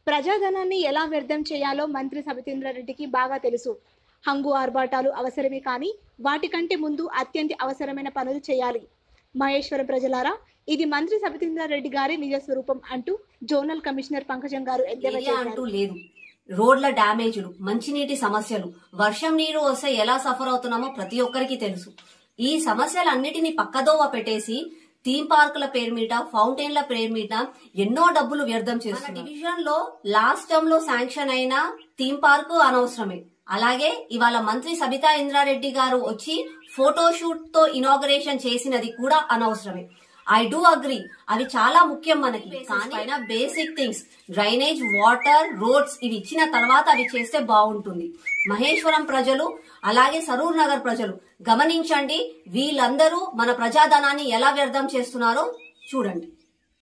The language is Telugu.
ప్రజాధనాన్ని ఎలా వ్యర్థం చేయాలో మంత్రి సబితేంద్రారెడ్డికి బాగా తెలుసు హంగు ఆర్భాటాలు అవసరమే కానీ వాటికంటే ముందు అత్యంత అవసరమైన పనులు చేయాలి మహేశ్వరం ప్రజలారా ఇది మంత్రి సబితేంద్రారెడ్డి గారి నిజ స్వరూపం అంటూ జోనల్ కమిషనర్ పంకజం గారు ఎద్దేవా ఏరియా చేశారు అంటూ లేదు రోడ్ల డ్యామేజ్లు మంచినీటి సమస్యలు వర్షం నీరు వస్తే ఎలా సఫర్ అవుతున్నామో ప్రతి ఒక్కరికి తెలుసు ఈ సమస్యలన్నిటిని పక్కదోవ పెట్టేసి థీమ్ పార్కుల పేరు మీద ఫౌంటైన్ల పేరు మీద ఎన్నో డబ్బులు వ్యర్థం చేస్తున్నారు డివిజన్ లో లాస్ట్ టర్మ్ లో శాంక్షన్ అయిన థీమ్ పార్క్ అనవసరమే అలాగే ఇవాళ మంత్రి సబితా ఇంద్రారెడ్డి గారు వచ్చి ఫోటోషూట్ తో ఇనాగరేషన్ చేసినది కూడా అనవసరమే ఐ డూ అగ్రి అవి చాలా ముఖ్యం మనకి కానీ పైన basic things drainage water roads ఇవి ఇచ్చిన తర్వాత అవి చేస్తే బాగుంటుంది మహేశ్వరం ప్రజలు అలాగే సరూర్ నగర్ ప్రజలు గమనించండి వీళ్ళందరూ మన ప్రజాధనాన్ని ఎలా వ్యర్థం చేస్తున్నారో చూడండి